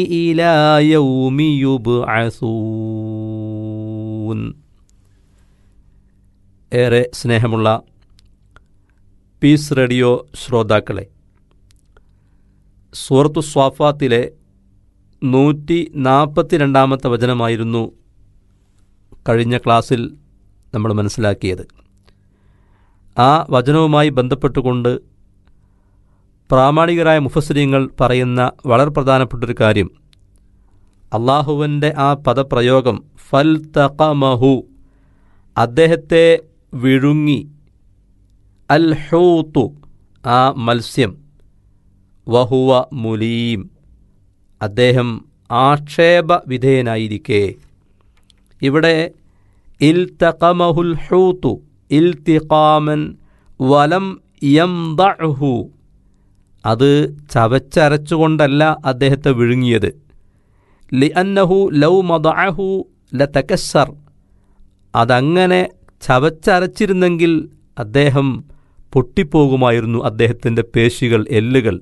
إلى يوم يبعثون ഏറെ സ്നേഹമുള്ള piece radio ശ്രോതാക്കളെ സൂറത്തു സ്വാഫാത്തിലെ നൂറ്റി നാൽപ്പത്തി രണ്ടാമത്തെ വചനമായിരുന്നു കഴിഞ്ഞ ക്ലാസ്സിൽ നമ്മൾ മനസ്സിലാക്കിയത് ആ വചനവുമായി ബന്ധപ്പെട്ടുകൊണ്ട് പ്രാമാണികരായ മുഫസ്രീങ്ങൾ പറയുന്ന വളരെ പ്രധാനപ്പെട്ടൊരു കാര്യം അള്ളാഹുവിൻ്റെ ആ പദപ്രയോഗം ഫൽ തഖമഹു അദ്ദേഹത്തെ വിഴുങ്ങി അൽ ഹൂത്തു ആ മത്സ്യം വഹുവ മുലീം അദ്ദേഹം ആക്ഷേപ വിധേയനായിരിക്കെ ഇവിടെ ഇൽ തഖമഹുൽ ഹൂത്തു ഇൽ തിഖാമൻ വലം യംദഹു അത് ചവച്ചരച്ചുകൊണ്ടല്ല അദ്ദേഹത്തെ വിഴുങ്ങിയത് ലി അന്നഹു ലൗ മദഅഹു ല തക്കസ്സർ അതങ്ങനെ ചവച്ചരച്ചിരുന്നെങ്കിൽ അദ്ദേഹം പൊട്ടിപ്പോകുമായിരുന്നു അദ്ദേഹത്തിൻ്റെ പേശികൾ എല്ലുകൾ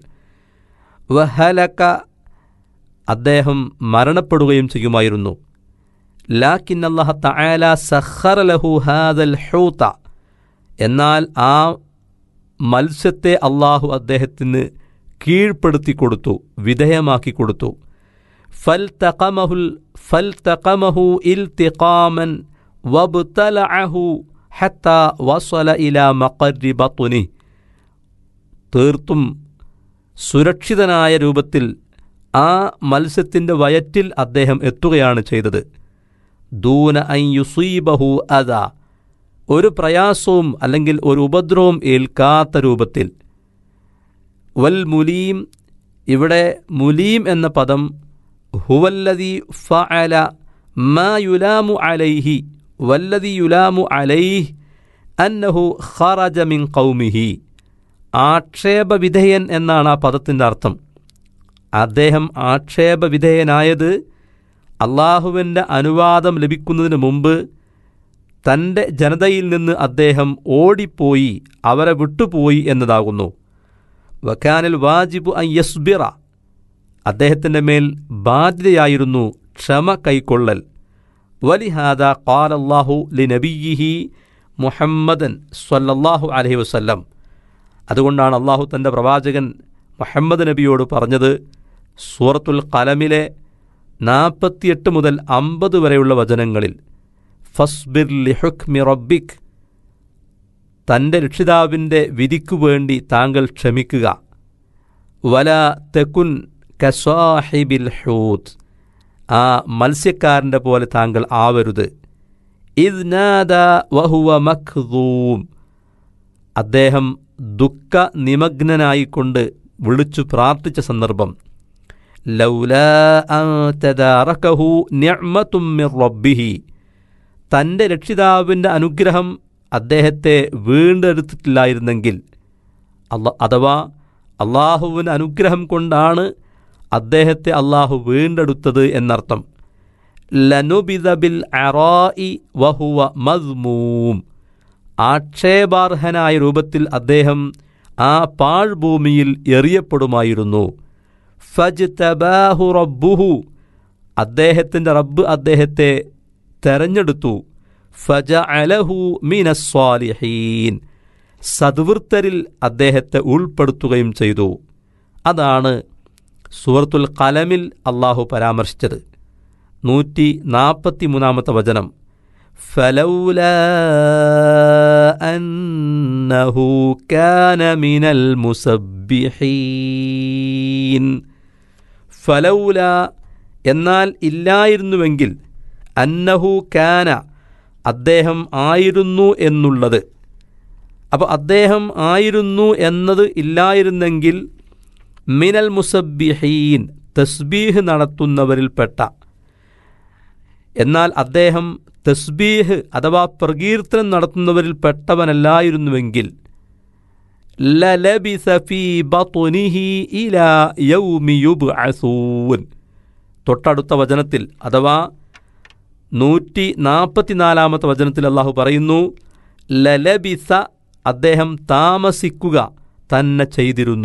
വഹലക അദ്ദേഹം മരണപ്പെടുകയും ചെയ്യുമായിരുന്നു ലാക്കിൻ അള്ളാഹ തആല സഖറ ലഹു ഹാദൽ ഹൂത എന്നാൽ ആ മത്സ്യത്തെ അള്ളാഹു അദ്ദേഹത്തിന് കീഴ്പ്പെടുത്തി കൊടുത്തു വിധേയമാക്കി കൊടുത്തു ഫൽ തഖമഹുൽ ഫൽ തഖമഹു ഇൽ തിഖാമൻ വബ്തലഅഹു ഹത്ത വസല ഇല മഖരി ബത്തുനി തീർത്തും സുരക്ഷിതനായ രൂപത്തിൽ ആ മത്സ്യത്തിൻ്റെ വയറ്റിൽ അദ്ദേഹം എത്തുകയാണ് ചെയ്തത് ദൂന ഐ യുസീബഹു അത ഒരു പ്രയാസവും അല്ലെങ്കിൽ ഒരു ഉപദ്രവവും ഏൽക്കാത്ത രൂപത്തിൽ വൽ മുലീം ഇവിടെ മുലീം എന്ന പദം ഹുവല്ലതി ഫഅല മാ യുലാമു അലൈഹി വല്ലതി യുലാമു അലൈഹ് അന്നഹു ഖറജ മിൻ ഖൗമിഹി ആക്ഷേപവിധേയൻ എന്നാണ് ആ പദത്തിൻ്റെ അർത്ഥം അദ്ദേഹം ആക്ഷേപവിധേയനായത് അള്ളാഹുവിൻ്റെ അനുവാദം ലഭിക്കുന്നതിന് മുമ്പ് തൻ്റെ ജനതയിൽ നിന്ന് അദ്ദേഹം ഓടിപ്പോയി അവരെ വിട്ടുപോയി എന്നതാകുന്നു വക്കാനിൽ വാജിബു അൻ യസ്ബിറ അദ്ദേഹത്തിൻ്റെ മേൽ ബാധ്യതയായിരുന്നു ക്ഷമ കൈക്കൊള്ളൽ വലിഹാദ ഖാലല്ലാഹു ലി നബിയിഹി മുഹമ്മദൻ സ്വല്ലല്ലാഹു അലഹി വസ്ല്ലം അതുകൊണ്ടാണ് അള്ളാഹു തൻ്റെ പ്രവാചകൻ മുഹമ്മദ് നബിയോട് പറഞ്ഞത് സൂറത്തുൽ കലമിലെ നാൽപ്പത്തിയെട്ട് മുതൽ അമ്പത് വരെയുള്ള വചനങ്ങളിൽ ഫസ്ബിർ ലിഹുക്മി റബ്ബിക് തൻ്റെ രക്ഷിതാവിൻ്റെ വിധിക്കു വേണ്ടി താങ്കൾ ക്ഷമിക്കുക വല തെക്കുൻ കസ്വാഹിബിൽ ഹൂത്ത് ആ മത്സ്യക്കാരൻ്റെ പോലെ താങ്കൾ ആവരുത് ഇദ്നാദ വഹുവ മഖ്ദൂം അദ്ദേഹം ദുഃഖ നിമഗ്നനായിക്കൊണ്ട് വിളിച്ചു പ്രാർത്ഥിച്ച സന്ദർഭം ലൗലാഹു മിർ റബ്ബിഹി തൻ്റെ രക്ഷിതാവിൻ്റെ അനുഗ്രഹം അദ്ദേഹത്തെ വീണ്ടെടുത്തിട്ടില്ലായിരുന്നെങ്കിൽ അല്ല അഥവാ അള്ളാഹുവിൻ്റെ അനുഗ്രഹം കൊണ്ടാണ് അദ്ദേഹത്തെ അള്ളാഹു വീണ്ടെടുത്തത് എന്നർത്ഥം ലനുബിദബിൽ അറായി വഹുവ മദ്മൂം ആക്ഷേപാർഹനായ രൂപത്തിൽ അദ്ദേഹം ആ പാഴ്ഭൂമിയിൽ എറിയപ്പെടുമായിരുന്നു ഫജ് തബാഹു റബ്ബുഹു അദ്ദേഹത്തിൻ്റെ റബ്ബ് അദ്ദേഹത്തെ തെരഞ്ഞെടുത്തു ഫജ അലഹു മീനസ്വാലിഹീൻ സദ്വൃത്തരിൽ അദ്ദേഹത്തെ ഉൾപ്പെടുത്തുകയും ചെയ്തു അതാണ് സൂറത്തുൽ കലമിൽ അള്ളാഹു പരാമർശിച്ചത് നൂറ്റി നാൽപ്പത്തി മൂന്നാമത്തെ വചനം فلولا أنه كان من المسبحين ഫലൗല എന്നാൽ ഇല്ലായിരുന്നുവെങ്കിൽ അന്നഹു കാന അദ്ദേഹം ആയിരുന്നു എന്നുള്ളത് അപ്പോൾ അദ്ദേഹം ആയിരുന്നു എന്നത് ഇല്ലായിരുന്നെങ്കിൽ മിനൽ മുസബിഹീൻ തസ്ബീഹ് നടത്തുന്നവരിൽപ്പെട്ട എന്നാൽ അദ്ദേഹം തസ്ബീഹ് അഥവാ പ്രകീർത്തനം നടത്തുന്നവരിൽ പെട്ടവനല്ലായിരുന്നുവെങ്കിൽ ലലബിസ ഫീ ബത്നിഹി ഇലാ യൗമി യുബ്അസൂൻ തൊട്ടടുത്ത വചനത്തിൽ അഥവാ നൂറ്റി നാൽപ്പത്തിനാലാമത്തെ വചനത്തിൽ അള്ളാഹു പറയുന്നു ലലബിസ അദ്ദേഹം താമസിക്കുക തന്നെ ചെയ്തിരുന്നു